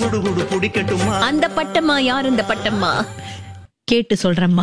குடு குடிக்கட்டுமா அந்த பட்டம்மா யார் அந்த பட்டம்மா கேட்டு சொல்றேம்மா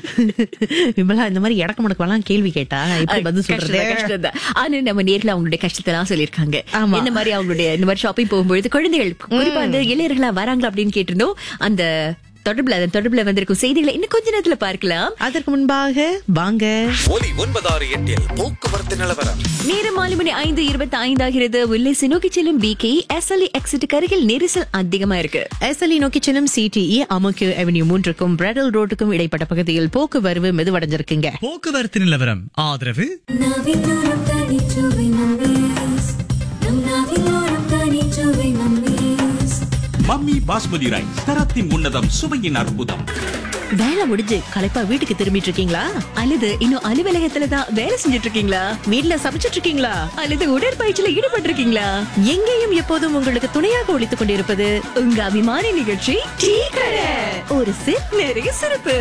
விமலா இந்த மாதிரி இடக்கு முடக்கெல்லாம் கேள்வி கேட்டா எப்படி பதில் சொல்றது கஷ்டம் கஷ்டம் ஆனா நம்ம நேர்ல அவங்களுடைய கஷ்டத்தெல்லாம் சொல்லியிருக்காங்க ஆமா. இந்த மாதிரி அவங்களுடைய இந்த மாதிரி ஷாப்பிங் போகும்பொழுது குழந்தைகள் குறிப்பா அந்த இளையர்களா வராங்களா அப்படின்னு கேட்டிருந்தோம் அந்த தொடர்புல அந்த தொடர்புல வந்திருக்கும் செய்திகளை இன்னும் கொஞ்ச நேரத்துல பார்க்கலாம் அதற்கு முன்பாக வாங்க ஒலி ஒன்பதாறு எட்டில் போக்குவரத்து நிலவரம் நேரம் மாலை மணி ஐந்து இருபத்தி ஐந்தாகிறது வில்லேசி நோக்கி செல்லும் பிகே எஸ்எல்இ எக்ஸிட்டுக்கு அருகில் நெரிசல் அதிகமா இருக்கு எஸ்எல்இ நோக்கி செல்லும் சிடிஇ அமுக்கு அவென்யூ மூன்றுக்கும் பிரெடல் ரோட்டுக்கும் இடைப்பட்ட பகுதியில் போக்குவரவு மெதுவடைஞ்சிருக்குங்க போக்குவரத்து நிலவரம் ஆதரவு நாவிலோரம் தனிச்சுவை மம்மீஸ் நம் நாவிலோரம் தனிச்சுவை மம்மீஸ் மம்மி பாஸ்மதி ரைஸ் தரத்தின் உன்னதம் சுவையின் அற்புதம் வேலை முடிஞ்சு களைப்பா வீட்டுக்கு திரும்பிட்டு இருக்கீங்களா அல்லது இன்னும் அலுவலகத்துல தான் வேலை செஞ்சுட்டு இருக்கீங்களா வீட்ல சமைச்சிட்டு இருக்கீங்களா அல்லது உடற்பயிற்சியில ஈடுபட்டு இருக்கீங்களா எங்கேயும் எப்போதும் உங்களுக்கு துணையாக ஒழித்துக் கொண்டிருப்பது உங்க அபிமான நிகழ்ச்சி டீ கடை ஒரு சிப் நிறைய சிறப்பு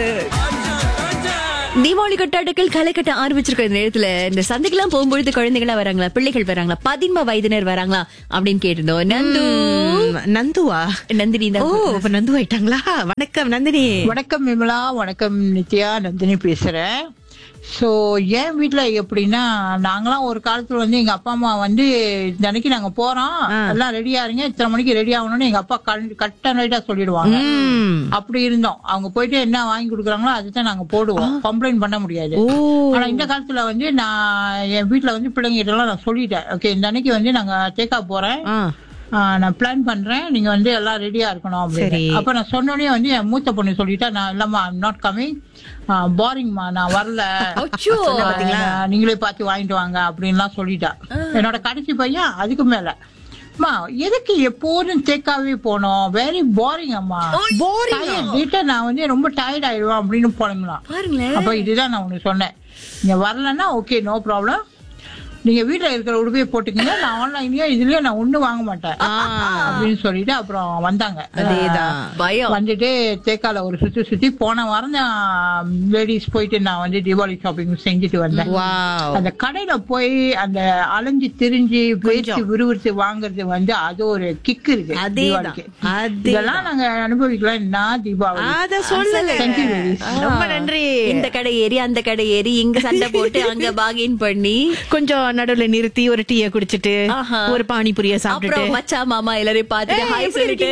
தீபாவளி கொண்டாட்டங்கள் களை கட்ட ஆரம்பிச்சிருக்கிற நேரத்துல இந்த சந்தைக்கெல்லாம் போகும்பொழுது குழந்தைகளா வராங்களா பிள்ளைகள் வராங்களா பதின்ம வயதினர் வராங்களா அப்படின்னு கேட்டிருந்தோம் நந்து ம், நந்துவா நந்தினி ஓ தான் இப்ப நந்து ஆயிட்டாங்களா வணக்கம் நந்தினி வணக்கம் விமலா வணக்கம் நித்யா நந்தினி பேசுறேன் ஸோ என் வீட்டில் எப்படின்னா நாங்களாம் ஒரு காலத்துல வந்து எங்க அப்பா அம்மா வந்து இந்த அன்னைக்கு நாங்க போறோம் எல்லாம் ரெடியா இருங்க இத்தனை மணிக்கு ரெடி ஆகணும்னு எங்க அப்பா கட்ட ரைட்டா சொல்லிடுவாங்க ம். அப்படி இருந்தோம் அவங்க போயிட்டு என்ன வாங்கி கொடுக்குறாங்களோ அதுதான் நாங்க போடுவோம் கம்ப்ளைண்ட் பண்ண முடியாது ஓ ஆனா இந்த காலத்துல வந்து நான் என் வீட்ல வந்து பிள்ளைங்க கிட்ட எல்லாம் நான் சொல்லிட்டேன் ஓகே இந்த அன்னைக்கு வந்து நாங்க டேக்கா போறேன் ஆ. ஆ, நான் பிளான் பண்றேன் நீங்க வந்து எல்லாம் ரெடியா இருக்கணும் சரி. அப்படின்னு அப்ப நான் சொன்னோடனே வந்து என் மூத்த பொண்ணு சொல்லிட்டா நான் இல்லம்மா ஐம் நாட் கமிங் போரிங்மா நான் வரல அச்சோ. ஆ, நீங்களே பார்த்து வாங்கிட்டு வாங்க அப்படின்லாம் சொல்லிட்டா என்னோட கடைசி பையன் அதுக்கு மேல அம்மா எதுக்கு எப்போதும் தேக்காவே போனோம் வெரி போரிங் அம்மா வீட்டை நான் வந்து ரொம்ப டயர்ட் ஆயிடுவேன் அப்படின்னு போனீங்களாம் பாருங்களேன் அப்ப இதுதான் நான் உனக்கு சொன்னேன் நீங்க வரலன்னா ஓகே நோ ப்ராப்ளம் நீங்க வீட்ல இருக்கிற உடுப்பையை போட்டுக்கங்க நான் ஆன்லைன்லயோ இதுலயோ நான் ஒண்ணு வாங்க மாட்டேன் அப்படின்னு சொல்லிட்டு அப்புறம் வந்தாங்க அதேதான் பயம் வந்துட்டு தேக்கால ஒரு சுத்தி சுத்தி போன வாரம் தான் லேடிஸ் போயிட்டு நான் வந்து தீபாவளி ஷாப்பிங் செஞ்சுட்டு வந்தேன் வாவ் அந்த கடையில போய் அந்த அலைஞ்சு திரிஞ்சு பேசி விறுவிறுத்து வாங்குறது வந்து அது ஒரு கிக் இருக்கு அதேதான். தீபாவளிக்கு அதேதான். இதெல்லாம் நாங்க அனுபவிக்கலாம் என்ன தீபாவளி அத சொல்லுங்க Thank you, ladies. ரொம்ப நன்றி இந்த கடை ஏறி அந்த கடை ஏறி இங்க சண்டை போட்டு அங்க பாகின் பண்ணி கொஞ்சம் நடுவுல நிறுத்தி ஒரு டீய குடிச்சிட்டு ஆஹா. ஒரு பானிபூரிய அப்புறம் சாப்பிட்டுட்டு மச்சா மாமா எல்லாரையும் பார்த்துட்டு ஏய், ஹாய் எப்படி சொல்லிட்டு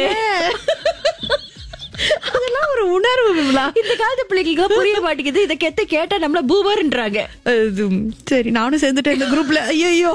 அதெல்லாம் ஒரு உணர்வு விமலா இந்த காலத்து பிள்ளைங்களுக்கு புரிய மாட்டேங்குது இதை கெத்த கேட்டா நம்மள பூமர்ன்றாங்க அது, சரி நானும் சேர்ந்துட்டேன் இந்த குரூப்ல ஐயோ